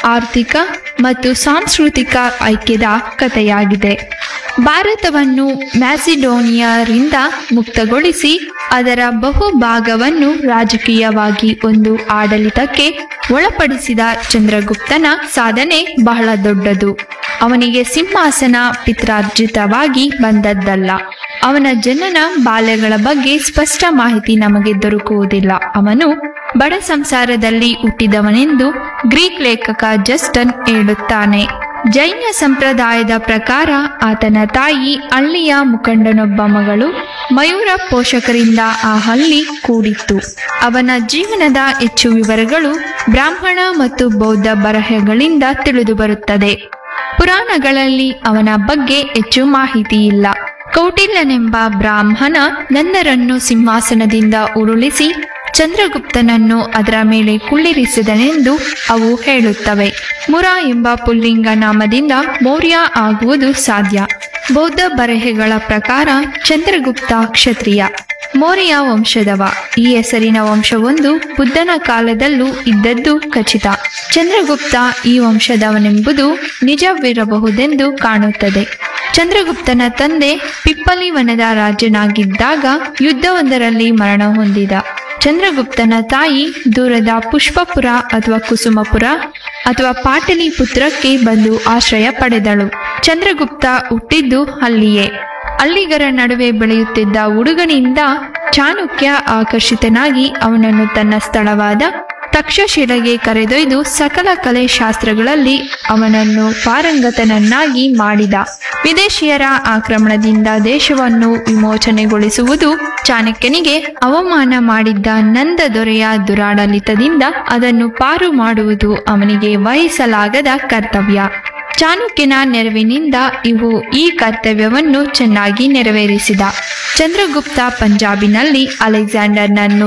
ಆರ್ಥಿಕ ಮತ್ತು ಸಾಂಸ್ಕೃತಿಕ ಐಕ್ಯದ ಕಥೆಯಾಗಿದೆ ಭಾರತವನ್ನು ಮ್ಯಾಸಿಡೋನಿಯಾರಿಂದ ಮುಕ್ತಗೊಳಿಸಿ ಅದರ ಬಹುಭಾಗವನ್ನು ರಾಜಕೀಯವಾಗಿ ಒಂದು ಆಡಳಿತಕ್ಕೆ ಒಳಪಡಿಸಿದ ಚಂದ್ರಗುಪ್ತನ ಸಾಧನೆ ಬಹಳ ದೊಡ್ಡದು ಅವನಿಗೆ ಸಿಂಹಾಸನ ಪಿತ್ರಾರ್ಜಿತವಾಗಿ ಬಂದದ್ದಲ್ಲ ಅವನ ಜನನ ಬಾಲ್ಯಗಳ ಬಗ್ಗೆ ಸ್ಪಷ್ಟ ಮಾಹಿತಿ ನಮಗೆ ದೊರಕುವುದಿಲ್ಲ ಅವನು ಬಡ ಸಂಸಾರದಲ್ಲಿ ಹುಟ್ಟಿದವನೆಂದು ಗ್ರೀಕ್ ಲೇಖಕ ಜಸ್ಟನ್ ಹೇಳುತ್ತಾನೆ ಜೈನ ಸಂಪ್ರದಾಯದ ಪ್ರಕಾರ ಆತನ ತಾಯಿ ಹಳ್ಳಿಯ ಮುಖಂಡನೊಬ್ಬ ಮಗಳು ಮಯೂರ ಪೋಷಕರಿಂದ ಆ ಹಳ್ಳಿ ಕೂಡಿತ್ತು ಅವನ ಜೀವನದ ಹೆಚ್ಚು ವಿವರಗಳು ಬ್ರಾಹ್ಮಣ ಮತ್ತು ಬೌದ್ಧ ಬರಹಗಳಿಂದ ತಿಳಿದುಬರುತ್ತದೆ ಪುರಾಣಗಳಲ್ಲಿ ಅವನ ಬಗ್ಗೆ ಹೆಚ್ಚು ಮಾಹಿತಿ ಇಲ್ಲ ಕೌಟಿಲ್ಯನೆಂಬ ಬ್ರಾಹ್ಮಣ ನಂದರನ್ನು ಸಿಂಹಾಸನದಿಂದ ಉರುಳಿಸಿ ಚಂದ್ರಗುಪ್ತನನ್ನು ಅದರ ಮೇಲೆ ಕುಳ್ಳಿರಿಸಿದನೆಂದು ಅವು ಹೇಳುತ್ತವೆ ಮುರ ಎಂಬ ಪುಲ್ಲಿಂಗ ನಾಮದಿಂದ ಮೌರ್ಯ ಆಗುವುದು ಸಾಧ್ಯ ಬೌದ್ಧ ಬರೆಹಗಳ ಪ್ರಕಾರ ಚಂದ್ರಗುಪ್ತ ಕ್ಷತ್ರಿಯ ಮೌರ್ಯ ವಂಶದವ ಈ ಹೆಸರಿನ ವಂಶವೊಂದು ಬುದ್ಧನ ಕಾಲದಲ್ಲೂ ಇದ್ದದ್ದು ಖಚಿತ ಚಂದ್ರಗುಪ್ತ ಈ ವಂಶದವನೆಂಬುದು ನಿಜವಿರಬಹುದೆಂದು ಕಾಣುತ್ತದೆ ಚಂದ್ರಗುಪ್ತನ ತಂದೆ ಪಿಪ್ಪಲಿವನದ ರಾಜನಾಗಿದ್ದಾಗ ಯುದ್ಧವೊಂದರಲ್ಲಿ ಮರಣ ಹೊಂದಿದ ಚಂದ್ರಗುಪ್ತನ ತಾಯಿ ದೂರದ ಪುಷ್ಪಪುರ ಅಥವಾ ಕುಸುಮಪುರ ಅಥವಾ ಪಾಟಲಿಪುತ್ರಕ್ಕೆ ಬಂದು ಆಶ್ರಯ ಪಡೆದಳು ಚಂದ್ರಗುಪ್ತ ಹುಟ್ಟಿದ್ದು ಅಲ್ಲಿಯೇ ಅಲ್ಲಿಗರ ನಡುವೆ ಬೆಳೆಯುತ್ತಿದ್ದ ಹುಡುಗನಿಂದ ಚಾಣಕ್ಯ ಆಕರ್ಷಿತನಾಗಿ ಅವನನ್ನು ತನ್ನ ಸ್ಥಳವಾದ ತಕ್ಷಶಿಲೆಗೆ ಕರೆದೊಯ್ದು ಸಕಲ ಕಲೆ ಶಾಸ್ತ್ರಗಳಲ್ಲಿ ಅವನನ್ನು ಪಾರಂಗತನನ್ನಾಗಿ ಮಾಡಿದ ವಿದೇಶಿಯರ ಆಕ್ರಮಣದಿಂದ ದೇಶವನ್ನು ವಿಮೋಚನೆಗೊಳಿಸುವುದು ಚಾಣಕ್ಯನಿಗೆ ಅವಮಾನ ಮಾಡಿದ್ದ ನಂದ ದೊರೆಯ ದುರಾಡಳಿತದಿಂದ ಅದನ್ನು ಪಾರು ಮಾಡುವುದು ಅವನಿಗೆ ವಹಿಸಲಾಗದ ಕರ್ತವ್ಯ ಚಾಣಕ್ಯನ ನೆರವಿನಿಂದ ಇವು ಈ ಕರ್ತವ್ಯವನ್ನು ಚೆನ್ನಾಗಿ ನೆರವೇರಿಸಿದ ಚಂದ್ರಗುಪ್ತ ಪಂಜಾಬಿನಲ್ಲಿ ಅಲೆಕ್ಸಾಂಡರ್ನನ್ನು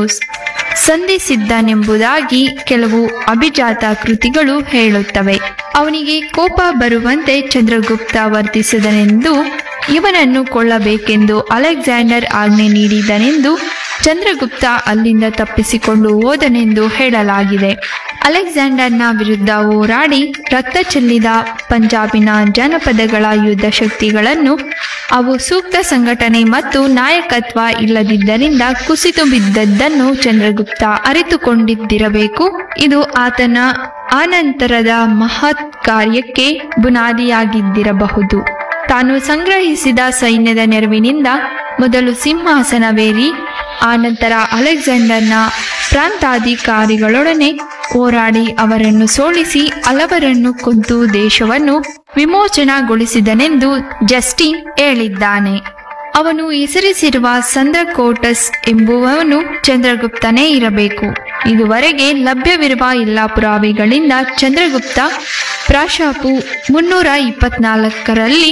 ಸಂಧಿಸಿದ್ದನೆಂಬುದಾಗಿ ಕೆಲವು ಅಭಿಜಾತ ಕೃತಿಗಳು ಹೇಳುತ್ತವೆ ಅವನಿಗೆ ಕೋಪ ಬರುವಂತೆ ಚಂದ್ರಗುಪ್ತ ವರ್ತಿಸಿದನೆಂದು ಇವನನ್ನು ಕೊಳ್ಳಬೇಕೆಂದು ಅಲೆಕ್ಸಾಂಡರ್ ಆಜ್ಞೆ ನೀಡಿದನೆಂದು ಚಂದ್ರಗುಪ್ತ ಅಲ್ಲಿಂದ ತಪ್ಪಿಸಿಕೊಂಡು ಹೋದನೆಂದು ಹೇಳಲಾಗಿದೆ ಅಲೆಕ್ಸಾಂಡರ್ನ ವಿರುದ್ಧ ಹೋರಾಡಿ ರಕ್ತ ಚೆಲ್ಲಿದ ಪಂಜಾಬಿನ ಜನಪದಗಳ ಯುದ್ಧ ಶಕ್ತಿಗಳನ್ನು ಅವು ಸೂಕ್ತ ಸಂಘಟನೆ ಮತ್ತು ನಾಯಕತ್ವ ಇಲ್ಲದಿದ್ದರಿಂದ ಕುಸಿದು ಬಿದ್ದದ್ದನ್ನು ಚಂದ್ರಗುಪ್ತ ಅರಿತುಕೊಂಡಿದ್ದಿರಬೇಕು ಇದು ಆತನ ಆನಂತರದ ಮಹತ್ ಕಾರ್ಯಕ್ಕೆ ಬುನಾದಿಯಾಗಿದ್ದಿರಬಹುದು ತಾನು ಸಂಗ್ರಹಿಸಿದ ಸೈನ್ಯದ ನೆರವಿನಿಂದ ಮೊದಲು ಸಿಂಹಾಸನವೇರಿ ಆನಂತರ ಅಲೆಕ್ಸಾಂಡರ್ನ ಪ್ರಾಂತಾಧಿಕಾರಿಗಳೊಡನೆ ಹೋರಾಡಿ ಅವರನ್ನು ಸೋಲಿಸಿ ಹಲವರನ್ನು ಕೊಂದು ದೇಶವನ್ನು ವಿಮೋಚನಗೊಳಿಸಿದನೆಂದು ಜಸ್ಟಿನ್ ಹೇಳಿದ್ದಾನೆ ಅವನು ಹೆಸರಿಸಿರುವ ಸಂದ್ರಕೋಟಸ್ ಎಂಬುವವನು ಚಂದ್ರಗುಪ್ತನೇ ಇರಬೇಕು ಇದುವರೆಗೆ ಲಭ್ಯವಿರುವ ಎಲ್ಲ ಪುರಾವೆಗಳಿಂದ ಚಂದ್ರಗುಪ್ತ ಪ್ರಾಶಾಪು ಮುನ್ನೂರ ಇಪ್ಪತ್ನಾಲ್ಕರಲ್ಲಿ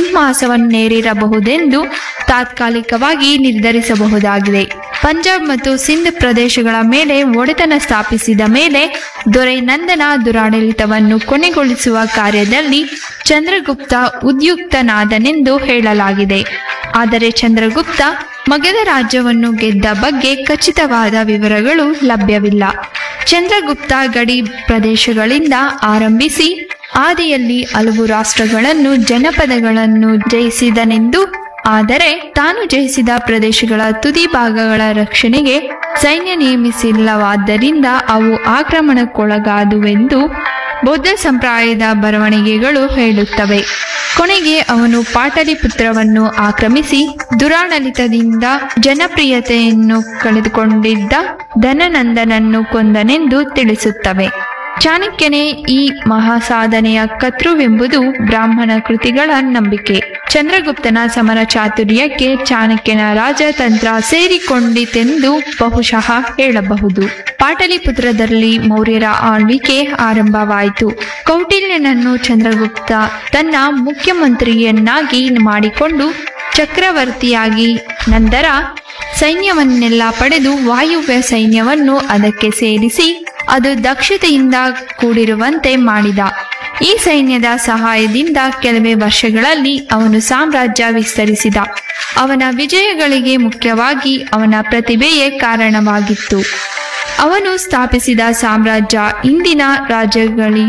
ಸಿಂಹಾಸವನ್ನೇರಿರಬಹುದೆಂದು ತಾತ್ಕಾಲಿಕವಾಗಿ ನಿರ್ಧರಿಸಬಹುದಾಗಿದೆ ಪಂಜಾಬ್ ಮತ್ತು ಸಿಂಧ್ ಪ್ರದೇಶಗಳ ಮೇಲೆ ಒಡೆತನ ಸ್ಥಾಪಿಸಿದ ಮೇಲೆ ದೊರೆ ನಂದನ ದುರಾಡಳಿತವನ್ನು ಕೊನೆಗೊಳಿಸುವ ಕಾರ್ಯದಲ್ಲಿ ಚಂದ್ರಗುಪ್ತ ಉದ್ಯುಕ್ತನಾದನೆಂದು ಹೇಳಲಾಗಿದೆ ಆದರೆ ಚಂದ್ರಗುಪ್ತ ಮಗಧ ರಾಜ್ಯವನ್ನು ಗೆದ್ದ ಬಗ್ಗೆ ಖಚಿತವಾದ ವಿವರಗಳು ಲಭ್ಯವಿಲ್ಲ ಚಂದ್ರಗುಪ್ತ ಗಡಿ ಪ್ರದೇಶಗಳಿಂದ ಆರಂಭಿಸಿ ಆದಿಯಲ್ಲಿ ಹಲವು ರಾಷ್ಟ್ರಗಳನ್ನು ಜನಪದಗಳನ್ನು ಜಯಿಸಿದನೆಂದು ಆದರೆ ತಾನು ಜಯಿಸಿದ ಪ್ರದೇಶಗಳ ತುದಿ ಭಾಗಗಳ ರಕ್ಷಣೆಗೆ ಸೈನ್ಯ ನೇಮಿಸಿಲ್ಲವಾದ್ದರಿಂದ ಅವು ಆಕ್ರಮಣಕ್ಕೊಳಗಾದುವೆಂದು ಬೌದ್ಧ ಸಂಪ್ರದಾಯದ ಬರವಣಿಗೆಗಳು ಹೇಳುತ್ತವೆ ಕೊನೆಗೆ ಅವನು ಪಾಟಲಿಪುತ್ರವನ್ನು ಆಕ್ರಮಿಸಿ ದುರಾಡಳಿತದಿಂದ ಜನಪ್ರಿಯತೆಯನ್ನು ಕಳೆದುಕೊಂಡಿದ್ದ ಧನನಂದನನ್ನು ಕೊಂದನೆಂದು ತಿಳಿಸುತ್ತವೆ ಚಾಣಕ್ಯನೇ ಈ ಮಹಾಸಾಧನೆಯ ಕರ್ತೃವೆಂಬುದು ಬ್ರಾಹ್ಮಣ ಕೃತಿಗಳ ನಂಬಿಕೆ ಚಂದ್ರಗುಪ್ತನ ಸಮರ ಚಾತುರ್ಯಕ್ಕೆ ಚಾಣಕ್ಯನ ರಾಜತಂತ್ರ ಸೇರಿಕೊಂಡಿತೆಂದು ಬಹುಶಃ ಹೇಳಬಹುದು ಪಾಟಲಿಪುತ್ರದಲ್ಲಿ ಮೌರ್ಯರ ಆಳ್ವಿಕೆ ಆರಂಭವಾಯಿತು ಕೌಟಿಲ್ಯನನ್ನು ಚಂದ್ರಗುಪ್ತ ತನ್ನ ಮುಖ್ಯಮಂತ್ರಿಯನ್ನಾಗಿ ಮಾಡಿಕೊಂಡು ಚಕ್ರವರ್ತಿಯಾಗಿ ನಂತರ ಸೈನ್ಯವನ್ನೆಲ್ಲ ಪಡೆದು ವಾಯುವ್ಯ ಸೈನ್ಯವನ್ನು ಅದಕ್ಕೆ ಸೇರಿಸಿ ಅದು ದಕ್ಷತೆಯಿಂದ ಕೂಡಿರುವಂತೆ ಮಾಡಿದ ಈ ಸೈನ್ಯದ ಸಹಾಯದಿಂದ ಕೆಲವೇ ವರ್ಷಗಳಲ್ಲಿ ಅವನು ಸಾಮ್ರಾಜ್ಯ ವಿಸ್ತರಿಸಿದ ಅವನ ವಿಜಯಗಳಿಗೆ ಮುಖ್ಯವಾಗಿ ಅವನ ಪ್ರತಿಭೆಯೇ ಕಾರಣವಾಗಿತ್ತು ಅವನು ಸ್ಥಾಪಿಸಿದ ಸಾಮ್ರಾಜ್ಯ ಇಂದಿನ ರಾಜ್ಯಗಳಿಗೆ